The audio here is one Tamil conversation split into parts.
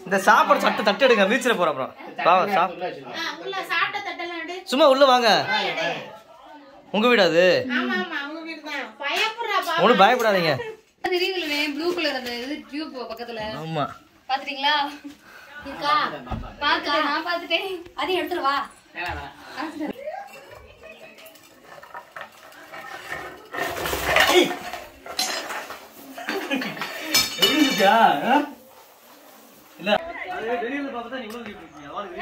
இந்த சாப்பாடு சட்டு தட்டு எடுங்க வீச்சில் போற அப்புறம் பாவ சாப் ஆ, உள்ள சாப்பிட்ட தட்டெல்லாம் எடு. சும்மா உள்ள வாங்க எடு. உங்க வீடு அது ஆமா ஆமா அவங்க வீடுதான் பயப்படுறா பாப்பா. ஒன்றும் பயப்படாதீங்க தெரியுங்களே ப்ளூ கலர் அந்த இது டியூப் பக்கத்துல ஆமா பாத்துட்டீங்களா இருக்கா பாத்துட்டேன் நான் பாத்துட்டேன் அதையும் எடுத்துட்டு வா இல்ல வெளியில பார்த்தா நீ உள்ள இருக்கீங்க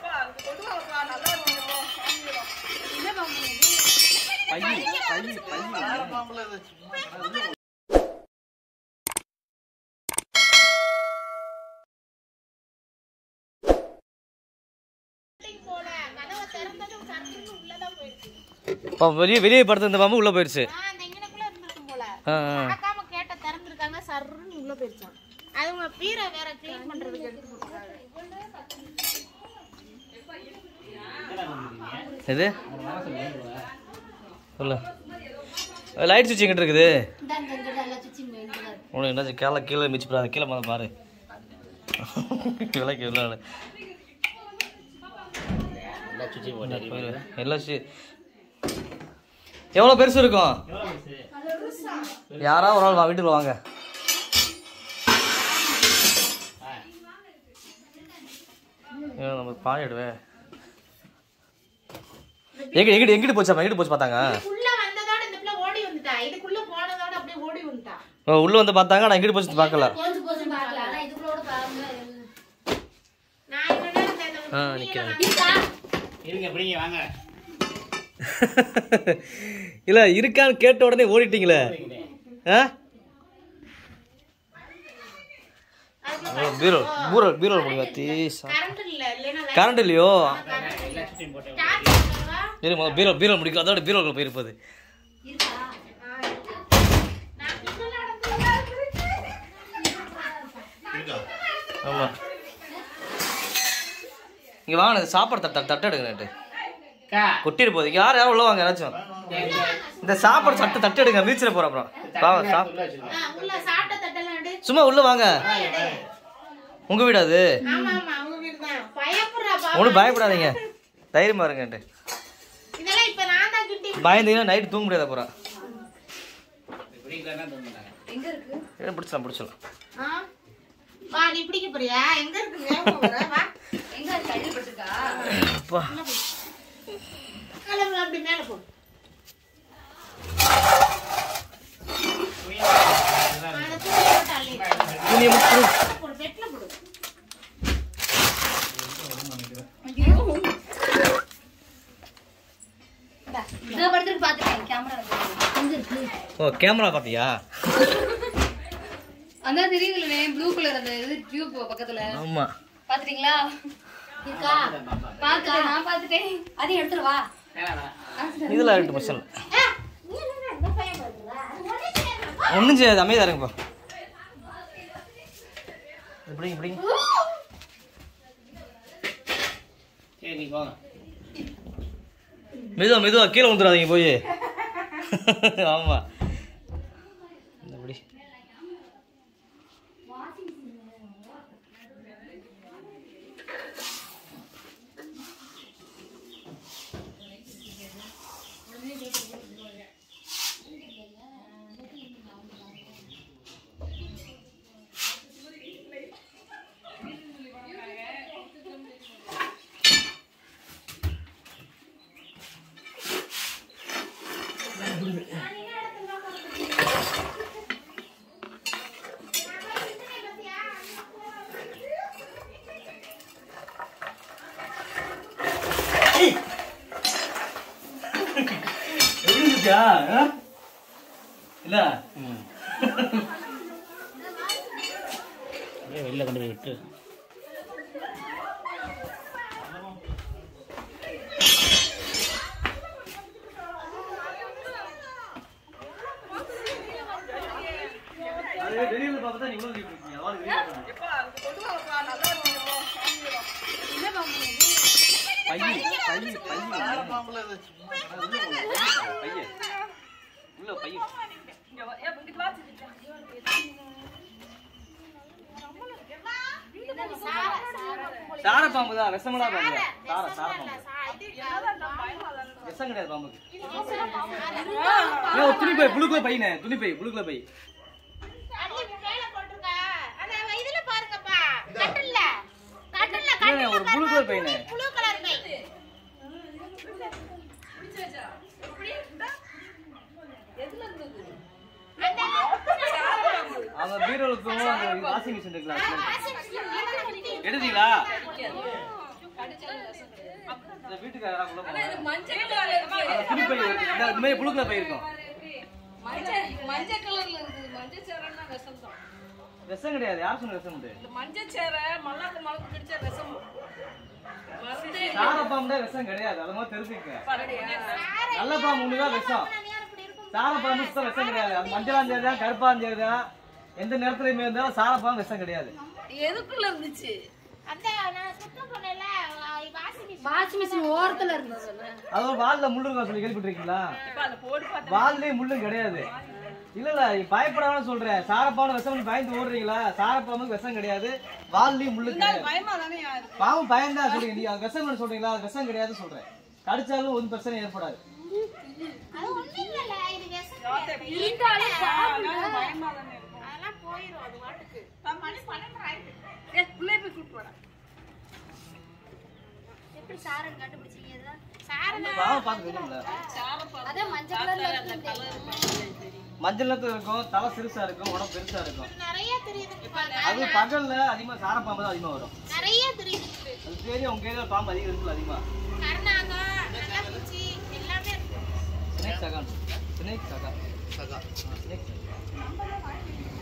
போல கதவை திறந்ததும் சட்டுன்னு உள்ளதான் போயிடுச்சு இப்போ வெளியே வெளியே படுத்து இந்த பாம்பு உள்ள போயிருச்சு ஆ, அந்த இங்கனக்குள்ள இருந்திருக்கும் போல ஆ, ஆ. பார்க்காம கேட்ட திறந்திருக்காங்க சர்ன்னு உள்ள போயிருச்சான் அது உங்க பீரை வேற க்ளீன் பண்றதுக்கு எடுத்து கொடுத்தாங்க எது சொல்லு லைட் சுவிட்ச் எங்கிட்ட இருக்குது உனக்கு என்ன கீழே கீழே மிச்சு போடாத கீழே மேலே பாரு கீழே கீழே எல்லாம் சி எவ்வளோ பெருசு இருக்கும் யாராவது ஒரு ஆள் வா வீட்டுக்கு வாங்க ஏன் நம்ம பாயிடுவேன் எங்க எங்கிட்டு எங்கிட்டு போச்சாப்பா எங்கிட்டு போச்சு பார்த்தாங்க உள்ள வந்ததோட இந்த பிள்ளை ஓடி வந்துட்டா இதுக்குள்ள போனதோட அப்படியே ஓடி வந்துட்டா ஓ, உள்ள வந்து பார்த்தாங்க நான் எங்கிட்டு போச்சு பார்க்கல போச்சு போச்சு பார்க்கல ஆனா இதுக்குள்ளோட பாருங்க நான் இவ்வளவு நேரம் இந்த- ஆ இந்த நிற்கிறேன் இருக்கா? இருங்க பிடிங்க வாங்க இல்ல இருக்கான்னு கேட்ட உடனே ஓடிட்டீங்களே ஆ அதுக்குள்ள ஓ, பீரோ பீரோ பீரோ முடியும் தீ கரண்ட் இல்ல இல்லைன்னா light கரண்ட் இல்லையோ எல்லா சுற்றியும் போட்டு charge போடவா? இரு முதல்ல பீரோ பீரோ முடிக்கும் அதோட பீரோக்குள்ள போயிருப்பது நான் பின்னால நடந்துதான் இருக்கேன். ஆமா இங்க வாங்க இந்த சாப்பாடு தட்டு தட்டு எடுங்க நேட்டு அக்கா கொட்டிட்டு போகுது இங்க யார் யாரும் உள்ள வாங்க யாராச்சும் இந்த சாப்பாடு சட்டு தட்டு எடுங்க வீச்சில் போற அப்புறம் பாவ சாப் உள்ள வச்சிருக்கோம் ஆ, உள்ள சாப்பிட்ட தட்டெல்லாம் எடு. சும்மா உள்ள வாங்க எடு. உங்க வீடு அது ஆமா ஆமா அவங்க வீடுதான் பயப்படுறா பாப்பா. ஒன்றும் பயப்படாதீங்க தைரியமா இருங்கன்ட்டு இதெல்லாம் இப்ப நான் தான் கிட்டி பயந்தீங்கன்னா நைட்டு தூங்க முடியாத போகிறேன் பிடிக்கலன்னா தூங்க மாட்டாங்க எங்க இருக்கு பிடிச்சலாம் பிடிச்சலாம் ஆ? வா நீ பிடிக்க போறியா எங்க இருக்கு ஞாபகம் வர? வா எங்க இருக்கு அடியில் பட்டிருக்கா அப்பா கிளம்பு அப்படி மேல போ அதை தூக்கி போட்டு அள்ளி வை. துணியை மட்டும் போடு, பெட்ல போடு. இதை படுத்துட்டு பாத்துட்டேன் கேமரா எங்க இருக்கு ஓ கேமரா பார்த்தியா அதான் தெரியுங்களே ப்ளூ கலர் அந்த இது டியூப் பக்கத்துல ஆமா பாத்துட்டீங்களா இருக்கா? பாத்துட்டேன் நான் பாத்துட்டேன் அதையும் எடுத்துட்டு வா. இதில் ஆகிட்டு பிரச்சனை ஆ, நீ என்ன இந்த பையன் பாக்குறா? அது ஒண்ணும் செய்யாதுடா. ஒன்றும் செய்யாது அமைதியாக இருங்கப்பா இப்படி இப்படி சரி நீ போங்க மெதுவா மெதுவா கீழே வந்துடாதீங்க போய் ஆமா இப்படி எப்படி இருந்துச்சா இல்ல அப்படியே வெளில கொண்டு போய் விட்டு வெளியில பார்த்தா நீ உள்ள இருக்கீங்க பையன் பையன் பையன் உள்ள பையன் சாப்பிட்டு சார பாம்பு தான் விஷமலா பாம்பு தான். சார சார இல்ல, பாம்பு சா- இது இல்ல. விஷம் கிடையாது பாம்புக்கு அது ஏன் ஒரு துணி பை புழுக்குல பையனே துணி பை புழுக்குல பை அள்ளி மேல போட்டிருக்கா. அந்த இதுல பாருங்கப்பா. கட்டில்ல. கட்டில்ல, ஏன் கட்டில்ல ஒரு blue பாருங்க, color பையனே? blue color பை. அந்த அவங்க பீரோலுக்கும் அந்த வாஷிங் மிஷின் இருக்குல்ல அதுல. washing machine ல மேல கட்டி. எடுத்தீங்களா இந்த வீட்டுக்கு யாராவது உள்ள போங்க. அந்த துணி பை இருக்கு. இந்த இந்த மாதிரி புழுக்குல பை இருக்கும் மஞ்சள் கலர்ல இருக்குது மஞ்சள் சேரன்னா விஷம் தான் விஷம் கிடையாது யார் சொன்ன விஷம் உண்டு இந்த மஞ்சள் சேரை மல்லாக்கு மலக்கு பிடிச்ச விஷம் மருந்தே சார பாம்பு தான் விஷம் கிடையாது அது மாதிரி தெரிஞ்சுக்க பரடியா நல்ல பாம்பு ஒண்ணுதான் விஷம் சார பாம்பு தான் விஷம் கிடையாது அது மஞ்சளாம் சரிதா கருப்பாம் சரிதா எந்த நேரத்துலயுமே இருந்தாலும் சார பாம்பு விஷம் கிடையாது எதுக்குள்ள இருந்துச்சு அந்த நான் சுத்தம் பண்ணல வாஷிங் மிஷின் வாஷிங் மிஷின் ஓரத்துல இருந்தது அது ஒரு வால்ல முள்ளு இருக்கா சொல்லி கேள்விப்பட்டிருக்கீங்களா இப்ப அதை போட்டு பார்த்தா வால்லயே முள்ளும் கிடையாது இல்ல இல்ல பயப்படாம சொல்றேன் சாரப்பாம்பு விஷம் பயந்து ஓடுறீங்களா சாரப்பாம்புக்கு விஷம் கிடையாது வால்லயும் முள்ளு கிடையாது பயமா தானே இருக்கு பாவம் பயந்தா சொல்றீங்க நீங்க அது விஷம் சொல்றீங்களா அது விஷம் கிடையாது சொல்றேன் கடிச்சாலும் ஒன்றும் பிரச்சனை ஏற்படாது அது ஒண்ணும் இல்லல இது விஷம் பயமா தானே இருக்கும் அதெல்லாம் போயிரும் அது வாட்டுக்கு மணி பன்னெண்டு ஆயிட்டு ஏ பிள்ளை போய் கூட்டு போடா எப்படி சாரன் கண்டுபிடிச்சீங்க இதெல்லாம் சாரதா பாவம் பார்த்து தெரியும்ல அதான் மஞ்சள் கலர்ல இருக்கு மஞ்சள் நிறத்துல இருக்கும் தலை சிறுசா இருக்கும் உடம்பு பெருசா இருக்கும் நிறைய தெரியுது அது பகல்ல அதிகமா சாரப்பாம்பு தான் அதிகமா வரும் நிறைய தெரியுது அது தெரியும் உங்க ஏரியால பாம்பு அதிகம் இருக்குல்ல அதிகமா கருணாகம் நல்லாப்பூச்சி எல்லாமே இருக்கு ஸ்னேக் சகான் ஸ்னேக் சகா சகா ஸ்னேக்